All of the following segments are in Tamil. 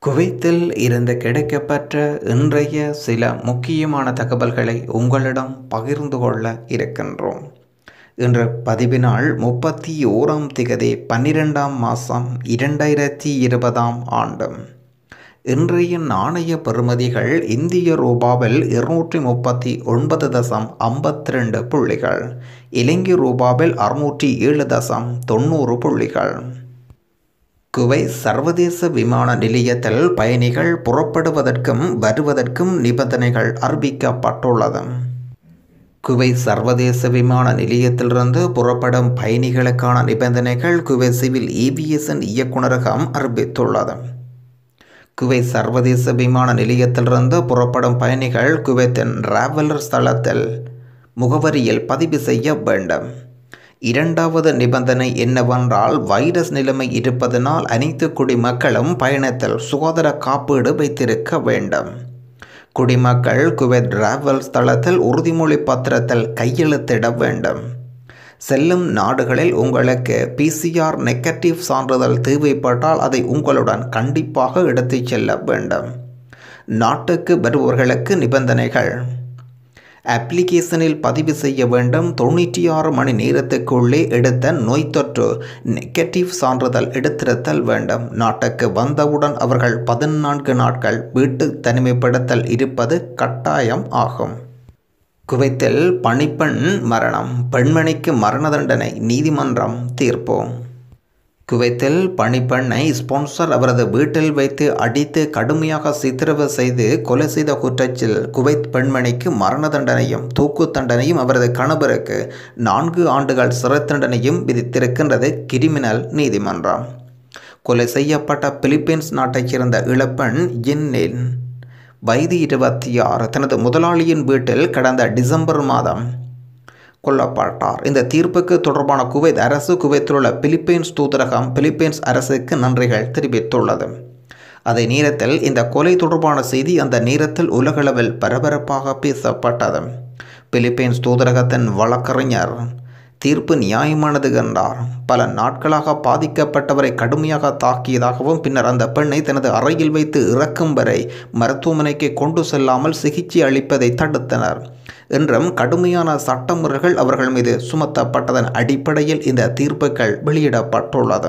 குவைத்தில் இருந்து கிடைக்கப்பெற்ற இன்றைய சில முக்கியமான தகவல்களை உங்களிடம் பகிர்ந்து கொள்ள இருக்கின்றோம் இன்று பதிவினால் முப்பத்தி ஓராம் திகதி பன்னிரெண்டாம் மாதம் இரண்டாயிரத்தி இருபதாம் ஆண்டு இன்றைய நாணய பெறுமதிகள் இந்திய ரூபாவில் இருநூற்றி முப்பத்தி ஒன்பது தசம் ஐம்பத்தி ரெண்டு புள்ளிகள் இலங்கை ரூபாவில் அறுநூற்றி ஏழு தசம் தொண்ணூறு புள்ளிகள் குவை சர்வதேச விமான நிலையத்தில் பயணிகள் புறப்படுவதற்கும் வருவதற்கும் நிபந்தனைகள் அறிவிக்கப்பட்டுள்ளது குவை சர்வதேச விமான நிலையத்திலிருந்து புறப்படும் பயணிகளுக்கான நிபந்தனைகள் குவை சிவில் ஏவியேஷன் இயக்குநரகம் அறிவித்துள்ளது குவை சர்வதேச விமான நிலையத்திலிருந்து புறப்படும் பயணிகள் குவைத்தின் டிராவலர் ஸ்தலத்தில் முகவரியில் பதிவு செய்ய வேண்டும் இரண்டாவது நிபந்தனை என்னவென்றால் வைரஸ் நிலைமை இருப்பதனால் அனைத்து குடிமக்களும் பயணத்தில் சுகாதார காப்பீடு வைத்திருக்க வேண்டும் குடிமக்கள் குவைத் டிராவல் ஸ்தலத்தில் உறுதிமொழி பத்திரத்தில் கையெழுத்திட வேண்டும் செல்லும் நாடுகளில் உங்களுக்கு பிசிஆர் நெகட்டிவ் சான்றிதழ் தேவைப்பட்டால் அதை உங்களுடன் கண்டிப்பாக எடுத்துச் செல்ல வேண்டும் நாட்டுக்கு வருபவர்களுக்கு நிபந்தனைகள் அப்ளிகேஷனில் பதிவு செய்ய வேண்டும் தொண்ணூற்றி ஆறு மணி நேரத்துக்குள்ளே எடுத்த நோய் தொற்று நெகட்டிவ் சான்றிதழ் எடுத்திருத்தல் வேண்டும் நாட்டுக்கு வந்தவுடன் அவர்கள் பதினான்கு நாட்கள் வீட்டு தனிமைப்படுத்தல் இருப்பது கட்டாயம் ஆகும் குவைத்தில் பணிப்பெண் மரணம் பெண்மணிக்கு மரண தண்டனை நீதிமன்றம் தீர்ப்போம் குவைத்தில் பணிப்பெண்ணை ஸ்பான்சர் அவரது வீட்டில் வைத்து அடித்து கடுமையாக சித்திரவு செய்து கொலை செய்த குற்றத்தில் குவைத் பெண்மணிக்கு மரண தண்டனையும் தூக்கு தண்டனையும் அவரது கணவருக்கு நான்கு ஆண்டுகள் சிறை தண்டனையும் விதித்திருக்கின்றது கிரிமினல் நீதிமன்றம் கொலை செய்யப்பட்ட பிலிப்பீன்ஸ் நாட்டைச் சேர்ந்த இளப்பெண் ஜின்னின் வயது இருபத்தி ஆறு தனது முதலாளியின் வீட்டில் கடந்த டிசம்பர் மாதம் கொல்லப்பட்டார் இந்த தீர்ப்புக்கு தொடர்பான குவைத் அரசு குவைத்தில் உள்ள பிலிப்பைன்ஸ் தூதரகம் பிலிப்பைன்ஸ் அரசுக்கு நன்றிகள் தெரிவித்துள்ளது அதே நேரத்தில் இந்த கொலை தொடர்பான செய்தி அந்த நேரத்தில் உலகளவில் பரபரப்பாக பேசப்பட்டது பிலிப்பைன்ஸ் தூதரகத்தின் வழக்கறிஞர் தீர்ப்பு நியாயமானது என்றார் பல நாட்களாக பாதிக்கப்பட்டவரை கடுமையாக தாக்கியதாகவும் பின்னர் அந்த பெண்ணை தனது அறையில் வைத்து இறக்கும் வரை மருத்துவமனைக்கு கொண்டு செல்லாமல் சிகிச்சை அளிப்பதை தடுத்தனர் என்றும் கடுமையான சட்டமுறைகள் அவர்கள் மீது சுமத்தப்பட்டதன் அடிப்படையில் இந்த தீர்ப்புகள் வெளியிடப்பட்டுள்ளது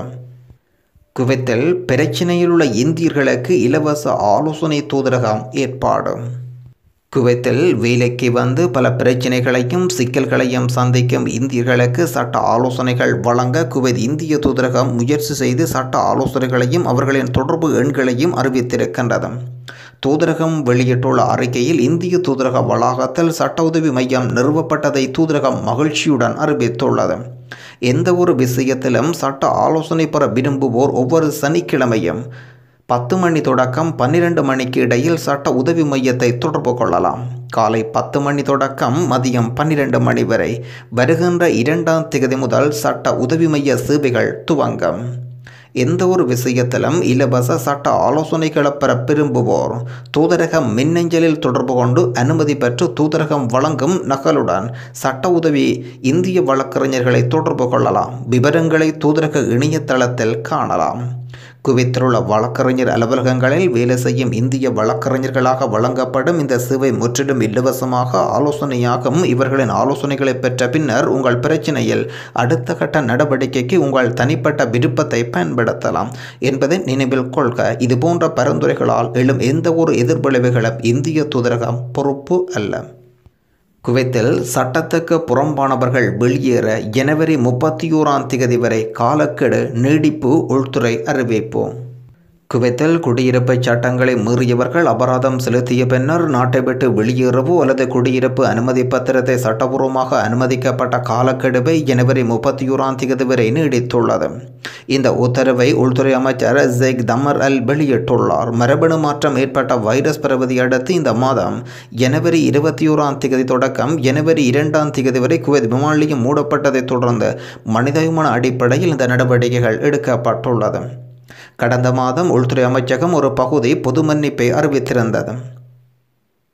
குவைத்தில் பிரச்சினையில் உள்ள இந்தியர்களுக்கு இலவச ஆலோசனை தூதரகம் ஏற்பாடு குவைத்தில் வேலைக்கு வந்து பல பிரச்சனைகளையும் சிக்கல்களையும் சந்திக்கும் இந்தியர்களுக்கு சட்ட ஆலோசனைகள் வழங்க குவைத் இந்திய தூதரகம் முயற்சி செய்து சட்ட ஆலோசனைகளையும் அவர்களின் தொடர்பு எண்களையும் அறிவித்திருக்கின்றது தூதரகம் வெளியிட்டுள்ள அறிக்கையில் இந்திய தூதரக வளாகத்தில் சட்ட உதவி மையம் நிறுவப்பட்டதை தூதரகம் மகிழ்ச்சியுடன் அறிவித்துள்ளது எந்த ஒரு விஷயத்திலும் சட்ட ஆலோசனை பெற விரும்புவோர் ஒவ்வொரு சனிக்கிழமையும் பத்து மணி தொடக்கம் பன்னிரண்டு மணிக்கு இடையில் சட்ட உதவி மையத்தை தொடர்பு கொள்ளலாம் காலை பத்து மணி தொடக்கம் மதியம் பன்னிரண்டு மணி வரை வருகின்ற இரண்டாம் திகதி முதல் சட்ட உதவி மைய சேவைகள் துவங்கும் எந்த ஒரு விஷயத்திலும் இலவச சட்ட ஆலோசனைகளை பெற விரும்புவோர் தூதரகம் மின்னஞ்சலில் தொடர்பு கொண்டு அனுமதி பெற்று தூதரகம் வழங்கும் நகலுடன் சட்ட உதவி இந்திய வழக்கறிஞர்களை தொடர்பு கொள்ளலாம் விவரங்களை தூதரக இணையதளத்தில் காணலாம் குவைத்திலுள்ள வழக்கறிஞர் அலுவலகங்களில் வேலை செய்யும் இந்திய வழக்கறிஞர்களாக வழங்கப்படும் இந்த சேவை முற்றிலும் இலவசமாக ஆலோசனையாகவும் இவர்களின் ஆலோசனைகளை பெற்ற பின்னர் உங்கள் பிரச்சனையில் அடுத்த கட்ட நடவடிக்கைக்கு உங்கள் தனிப்பட்ட விருப்பத்தை பயன்படுத்தலாம் என்பதை நினைவில் கொள்க இதுபோன்ற பரிந்துரைகளால் எழும் எந்த ஒரு எதிர்விளைவுகளும் இந்திய தூதரகம் பொறுப்பு அல்ல குவைத்தில் சட்டத்துக்கு புறம்பானவர்கள் வெளியேற ஜனவரி முப்பத்தி ஓராம் திகதி வரை காலக்கெடு நீடிப்பு உள்துறை அறிவிப்பு குவைத்தில் குடியிருப்பு சட்டங்களை மீறியவர்கள் அபராதம் செலுத்திய பின்னர் நாட்டை விட்டு வெளியேறவோ அல்லது குடியிருப்பு அனுமதி பத்திரத்தை சட்டபூர்வமாக அனுமதிக்கப்பட்ட காலக்கெடுவை ஜனவரி முப்பத்தி ஓராம் தேதி வரை நீடித்துள்ளது இந்த உத்தரவை உள்துறை அமைச்சர் ஜெக் தமர் அல் வெளியிட்டுள்ளார் மரபணு மாற்றம் ஏற்பட்ட வைரஸ் பரவதை அடுத்து இந்த மாதம் ஜனவரி இருபத்தி ஓராம் தேதி தொடக்கம் ஜனவரி இரண்டாம் தேதி வரை குவைத் விமான நிலையம் மூடப்பட்டதைத் தொடர்ந்து மனிதாபிமான அடிப்படையில் இந்த நடவடிக்கைகள் எடுக்கப்பட்டுள்ளது கடந்த மாதம் உள்துறை அமைச்சகம் ஒரு பகுதி பொது மன்னிப்பை அறிவித்திருந்தது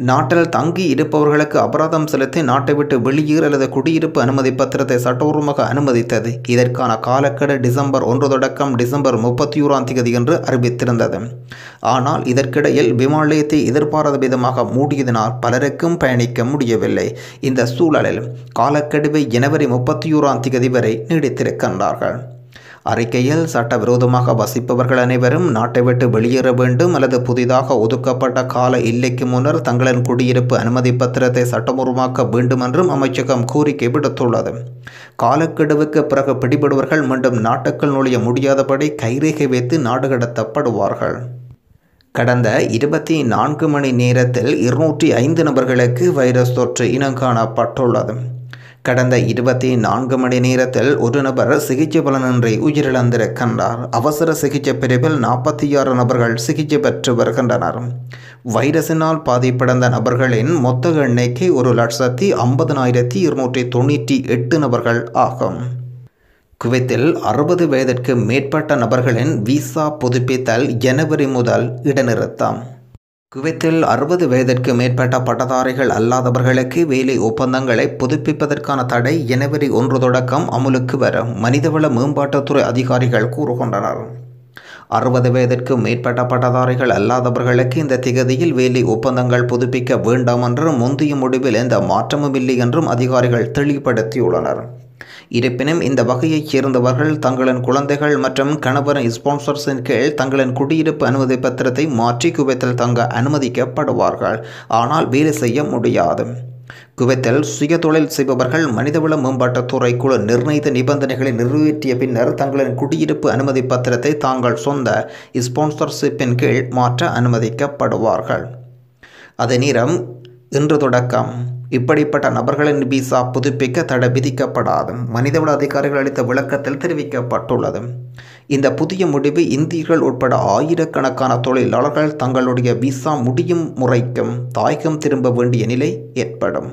நாட்டில் தங்கி இருப்பவர்களுக்கு அபராதம் செலுத்தி நாட்டை விட்டு வெளியேற அல்லது குடியிருப்பு அனுமதி பத்திரத்தை சட்டபூர்வமாக அனுமதித்தது இதற்கான காலக்கெடு டிசம்பர் ஒன்று தொடக்கம் டிசம்பர் முப்பத்தி ஓராம் தேதி என்று அறிவித்திருந்தது ஆனால் இதற்கிடையில் விமான நிலையத்தை எதிர்பாராத விதமாக மூடியதனால் பலருக்கும் பயணிக்க முடியவில்லை இந்த சூழலில் காலக்கெடுவை ஜனவரி முப்பத்தி ஓராம் தேதி வரை நீடித்திருக்கின்றார்கள் அறிக்கையில் சட்டவிரோதமாக வசிப்பவர்கள் அனைவரும் நாட்டை விட்டு வெளியேற வேண்டும் அல்லது புதிதாக ஒதுக்கப்பட்ட கால எல்லைக்கு முன்னர் தங்களின் குடியிருப்பு அனுமதி பத்திரத்தை சட்டபூர்வமாக்க வேண்டும் என்றும் அமைச்சகம் கோரிக்கை விடுத்துள்ளது காலக்கெடுவுக்கு பிறகு பிடிபடுவர்கள் மீண்டும் நாட்டுக்குள் நுழைய முடியாதபடி கைரேகை வைத்து நாடு கடத்தப்படுவார்கள் கடந்த இருபத்தி நான்கு மணி நேரத்தில் இருநூற்றி ஐந்து நபர்களுக்கு வைரஸ் தொற்று இனங்காணப்பட்டுள்ளது கடந்த இருபத்தி நான்கு மணி நேரத்தில் ஒரு நபர் சிகிச்சை பலனின்றி உயிரிழந்திருக்கின்றார் அவசர சிகிச்சை பிரிவில் நாற்பத்தி ஆறு நபர்கள் சிகிச்சை பெற்று வருகின்றனர் வைரஸினால் பாதிப்படைந்த நபர்களின் மொத்த எண்ணிக்கை ஒரு லட்சத்தி ஐம்பதனாயிரத்தி இருநூற்றி தொண்ணூற்றி எட்டு நபர்கள் ஆகும் குவைத்தில் அறுபது வயதிற்கு மேற்பட்ட நபர்களின் விசா புதுப்பித்தல் ஜனவரி முதல் இடைநிறுத்தம் குவைத்தில் அறுபது வயதிற்கு மேற்பட்ட பட்டதாரிகள் அல்லாதவர்களுக்கு வேலை ஒப்பந்தங்களை புதுப்பிப்பதற்கான தடை ஜனவரி ஒன்று தொடக்கம் அமுலுக்கு வரும் மனிதவள மேம்பாட்டுத்துறை அதிகாரிகள் கூறுகின்றனர் அறுபது வயதிற்கு மேற்பட்ட பட்டதாரிகள் அல்லாதவர்களுக்கு இந்த திகதியில் வேலை ஒப்பந்தங்கள் புதுப்பிக்க வேண்டாம் என்று முந்தைய முடிவில் எந்த மாற்றமும் இல்லை என்றும் அதிகாரிகள் தெளிவுபடுத்தியுள்ளனர் இருப்பினும் இந்த வகையைச் சேர்ந்தவர்கள் தங்களின் குழந்தைகள் மற்றும் கணவரின் ஸ்பான்சர்ஸின் கீழ் தங்களின் குடியிருப்பு அனுமதி பத்திரத்தை மாற்றி குவைத்தில் தங்க அனுமதிக்கப்படுவார்கள் ஆனால் வேலை செய்ய முடியாது குவைத்தில் சுய தொழில் செய்பவர்கள் மனிதவள மேம்பாட்டுத்துறை குழு நிர்ணயித்த நிபந்தனைகளை நிறைவேற்றிய பின்னர் தங்களின் குடியிருப்பு அனுமதி பத்திரத்தை தாங்கள் சொந்த ஸ்பான்சர்ஷிப்பின் கீழ் மாற்ற அனுமதிக்கப்படுவார்கள் அதே நேரம் இன்று தொடக்கம் இப்படிப்பட்ட நபர்களின் விசா புதுப்பிக்க தடை விதிக்கப்படாது மனிதவள அதிகாரிகள் அளித்த விளக்கத்தில் தெரிவிக்கப்பட்டுள்ளது இந்த புதிய முடிவு இந்தியர்கள் உட்பட ஆயிரக்கணக்கான தொழிலாளர்கள் தங்களுடைய விசா முடியும் முறைக்கும் தாயகம் திரும்ப வேண்டிய நிலை ஏற்படும்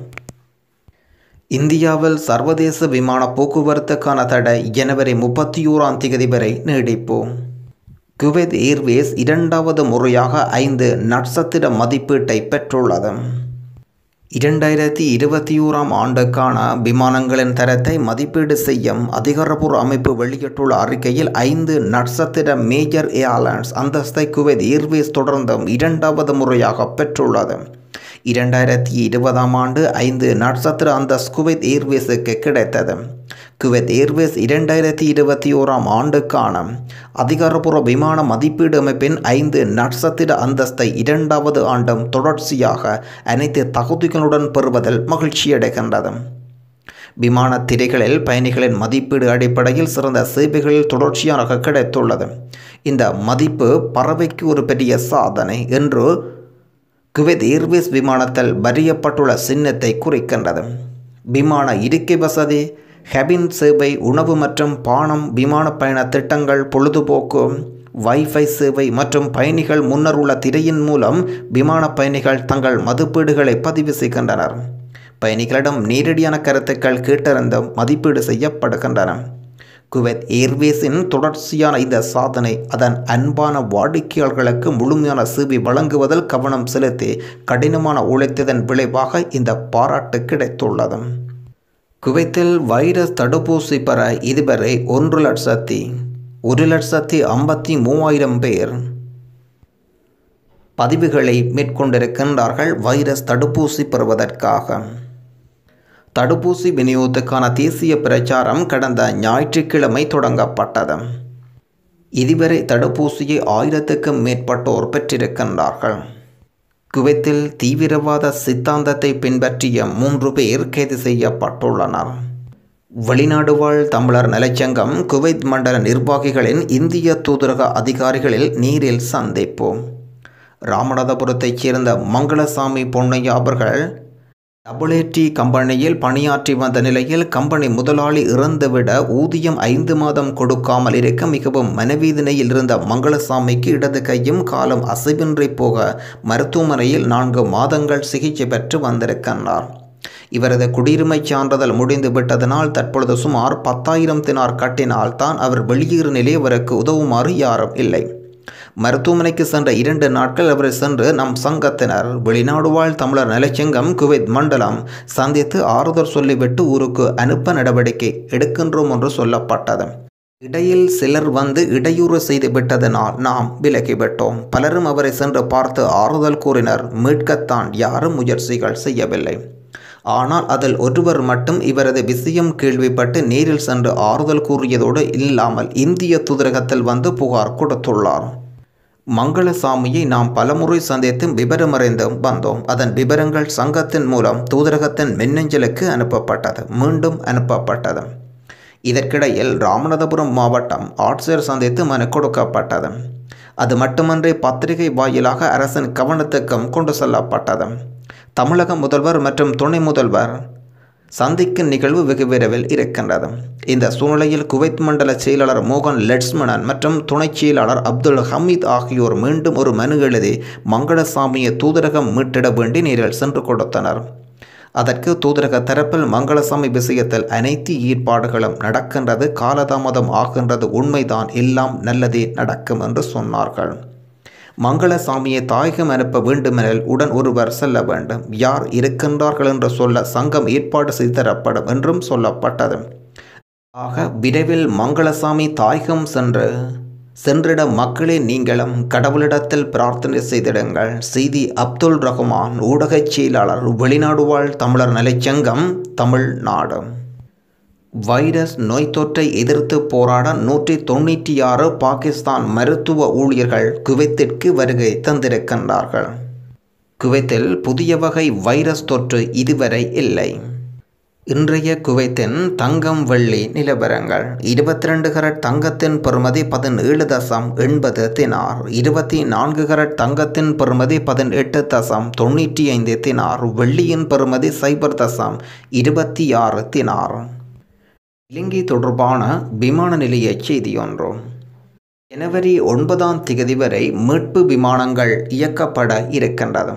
இந்தியாவில் சர்வதேச விமான போக்குவரத்துக்கான தடை ஜனவரி முப்பத்தி ஓராம் தேதி வரை நீடிப்போம் குவைத் ஏர்வேஸ் இரண்டாவது முறையாக ஐந்து நட்சத்திர மதிப்பீட்டை பெற்றுள்ளது இரண்டாயிரத்தி இருபத்தி ஓராம் ஆண்டுக்கான விமானங்களின் தரத்தை மதிப்பீடு செய்யும் அதிகாரப்பூர்வ அமைப்பு வெளியிட்டுள்ள அறிக்கையில் ஐந்து நட்சத்திர மேஜர் ஏர்லைன்ஸ் அந்தஸ்தை குவைத் ஏர்வேஸ் தொடர்ந்தும் இரண்டாவது முறையாக பெற்றுள்ளது இரண்டாயிரத்தி இருபதாம் ஆண்டு ஐந்து நட்சத்திர அந்தஸ்து குவைத் ஏர்வேஸுக்கு கிடைத்தது குவைத் ஏர்வேஸ் இரண்டாயிரத்தி இருபத்தி ஓராம் ஆண்டுக்கான அதிகாரப்பூர்வ விமான மதிப்பீடு அமைப்பின் ஐந்து நட்சத்திர அந்தஸ்தை இரண்டாவது ஆண்டும் தொடர்ச்சியாக அனைத்து தகுதிகளுடன் பெறுவதில் மகிழ்ச்சியடைகின்றது விமான திரைகளில் பயணிகளின் மதிப்பீடு அடிப்படையில் சிறந்த சேவைகளில் தொடர்ச்சியாக கிடைத்துள்ளது இந்த மதிப்பு பறவைக்கு ஒரு பெரிய சாதனை என்று குவைத் ஏர்வேஸ் விமானத்தில் வரியப்பட்டுள்ள சின்னத்தை குறிக்கின்றது விமான இருக்கை வசதி ஹெபின் சேவை உணவு மற்றும் பானம் விமான பயண திட்டங்கள் பொழுதுபோக்கு வைஃபை சேவை மற்றும் பயணிகள் முன்னர் உள்ள திரையின் மூலம் விமான பயணிகள் தங்கள் மதிப்பீடுகளை பதிவு செய்கின்றனர் பயணிகளிடம் நேரடியான கருத்துக்கள் கேட்டறிந்து மதிப்பீடு செய்யப்படுகின்றன குவைத் ஏர்வேஸின் தொடர்ச்சியான இந்த சாதனை அதன் அன்பான வாடிக்கையாளர்களுக்கு முழுமையான சேவை வழங்குவதில் கவனம் செலுத்தி கடினமான உழைத்ததன் விளைவாக இந்த பாராட்டு கிடைத்துள்ளது குவைத்தில் வைரஸ் தடுப்பூசி பெற இதுவரை ஒன்று லட்சத்தி ஒரு லட்சத்தி ஐம்பத்தி மூவாயிரம் பேர் பதிவுகளை மேற்கொண்டிருக்கின்றார்கள் வைரஸ் தடுப்பூசி பெறுவதற்காக தடுப்பூசி விநியோகத்துக்கான தேசிய பிரச்சாரம் கடந்த ஞாயிற்றுக்கிழமை தொடங்கப்பட்டது இதுவரை தடுப்பூசியை ஆயிரத்துக்கும் மேற்பட்டோர் பெற்றிருக்கின்றார்கள் குவைத்தில் தீவிரவாத சித்தாந்தத்தை பின்பற்றிய மூன்று பேர் கைது செய்யப்பட்டுள்ளனர் வெளிநாடு வாழ் தமிழர் நலச்சங்கம் குவைத் மண்டல நிர்வாகிகளின் இந்திய தூதரக அதிகாரிகளில் நீரில் சந்திப்போம் ராமநாதபுரத்தைச் சேர்ந்த மங்களசாமி பொன்னையா அவர்கள் டபுள்ஏடி கம்பெனியில் பணியாற்றி வந்த நிலையில் கம்பெனி முதலாளி இறந்துவிட ஊதியம் ஐந்து மாதம் கொடுக்காமல் இருக்க மிகவும் மனவேதனையில் இருந்த மங்களசாமிக்கு இடது கையும் காலம் அசைவின்றி போக மருத்துவமனையில் நான்கு மாதங்கள் சிகிச்சை பெற்று வந்திருக்கின்றார் இவரது குடியுரிமை சான்றிதழ் முடிந்து விட்டதனால் தற்பொழுது சுமார் பத்தாயிரம் தினார் கட்டினால் தான் அவர் வெளியேறு நிலை அவருக்கு உதவுமாறு யாரும் இல்லை மருத்துவமனைக்கு சென்ற இரண்டு நாட்கள் அவரை சென்று நம் சங்கத்தினர் வெளிநாடு வாழ் தமிழர் நலச்சங்கம் குவைத் மண்டலம் சந்தித்து ஆறுதல் சொல்லிவிட்டு ஊருக்கு அனுப்ப நடவடிக்கை எடுக்கின்றோம் என்று சொல்லப்பட்டது இடையில் சிலர் வந்து இடையூறு செய்து விட்டதனால் நாம் விலகிவிட்டோம் பலரும் அவரை சென்று பார்த்து ஆறுதல் கூறினர் மீட்கத்தான் யாரும் முயற்சிகள் செய்யவில்லை ஆனால் அதில் ஒருவர் மட்டும் இவரது விஷயம் கேள்விப்பட்டு நேரில் சென்று ஆறுதல் கூறியதோடு இல்லாமல் இந்திய தூதரகத்தில் வந்து புகார் கொடுத்துள்ளார் மங்களசாமியை நாம் பலமுறை சந்தித்தும் விவரமறிந்தும் வந்தோம் அதன் விவரங்கள் சங்கத்தின் மூலம் தூதரகத்தின் மின்னஞ்சலுக்கு அனுப்பப்பட்டது மீண்டும் அனுப்பப்பட்டது இதற்கிடையில் ராமநாதபுரம் மாவட்டம் ஆட்சியர் சந்தித்து மனு கொடுக்கப்பட்டது அது மட்டுமன்றி பத்திரிகை வாயிலாக அரசின் கவனத்துக்கும் கொண்டு செல்லப்பட்டது தமிழக முதல்வர் மற்றும் துணை முதல்வர் சந்திக்கும் நிகழ்வு வெகு விரைவில் இருக்கின்றது இந்த சூழ்நிலையில் குவைத் மண்டல செயலாளர் மோகன் லட்சுமணன் மற்றும் துணைச் செயலாளர் அப்துல் ஹமீத் ஆகியோர் மீண்டும் ஒரு மனு எழுதி மங்களசாமியை தூதரகம் மீட்டிட வேண்டி நேரில் சென்று கொடுத்தனர் அதற்கு தூதரக தரப்பில் மங்களசாமி விஷயத்தில் அனைத்து ஏற்பாடுகளும் நடக்கின்றது காலதாமதம் ஆகின்றது உண்மைதான் எல்லாம் நல்லதே நடக்கும் என்று சொன்னார்கள் மங்களசாமியை தாயகம் அனுப்ப வேண்டுமெனில் உடன் ஒருவர் செல்ல வேண்டும் யார் இருக்கின்றார்கள் என்று சொல்ல சங்கம் ஏற்பாடு செய்து தரப்படும் என்றும் சொல்லப்பட்டது ஆக விரைவில் மங்களசாமி தாயகம் சென்று சென்றிட மக்களே நீங்களும் கடவுளிடத்தில் பிரார்த்தனை செய்திடுங்கள் செய்தி அப்துல் ரஹ்மான் ஊடகச் செயலாளர் வெளிநாடு வாழ் தமிழர் நலைச்சங்கம் தமிழ்நாடு வைரஸ் நோய் தொற்றை எதிர்த்து போராட நூற்றி தொண்ணூற்றி ஆறு பாகிஸ்தான் மருத்துவ ஊழியர்கள் குவைத்திற்கு வருகை தந்திருக்கின்றார்கள் குவைத்தில் புதிய வகை வைரஸ் தொற்று இதுவரை இல்லை இன்றைய குவைத்தின் தங்கம் வெள்ளி நிலவரங்கள் இருபத்தி ரெண்டு கரட் தங்கத்தின் பெறுமதி பதினேழு தசம் எண்பது தினார் இருபத்தி நான்கு கரட் தங்கத்தின் பெறுமதி பதினெட்டு தசம் தொண்ணூற்றி ஐந்து தினார் வெள்ளியின் பெறுமதி சைபர் தசம் இருபத்தி ஆறு தினார் இலங்கை தொடர்பான விமான நிலைய செய்தி ஒன்று ஜனவரி ஒன்பதாம் திகதி வரை மீட்பு விமானங்கள் இயக்கப்பட இருக்கின்றது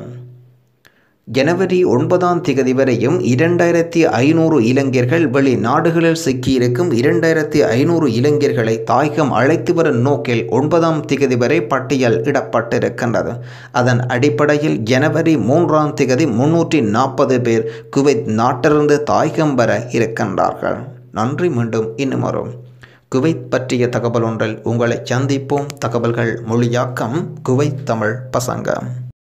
ஜனவரி ஒன்பதாம் திகதி வரையும் இரண்டாயிரத்தி ஐநூறு இளைஞர்கள் வெளிநாடுகளில் சிக்கியிருக்கும் இரண்டாயிரத்தி ஐநூறு இளைஞர்களை தாயகம் அழைத்து வரும் நோக்கில் ஒன்பதாம் திகதி வரை பட்டியல் இடப்பட்டிருக்கின்றது அதன் அடிப்படையில் ஜனவரி மூன்றாம் திகதி முன்னூற்றி நாற்பது பேர் குவைத் நாட்டிலிருந்து தாயகம் வர இருக்கின்றார்கள் நன்றி மீண்டும் இன்னும் வரும் குவைத் பற்றிய தகவல் ஒன்றில் உங்களை சந்திப்போம் தகவல்கள் மொழியாக்கம் குவைத் தமிழ் பசங்க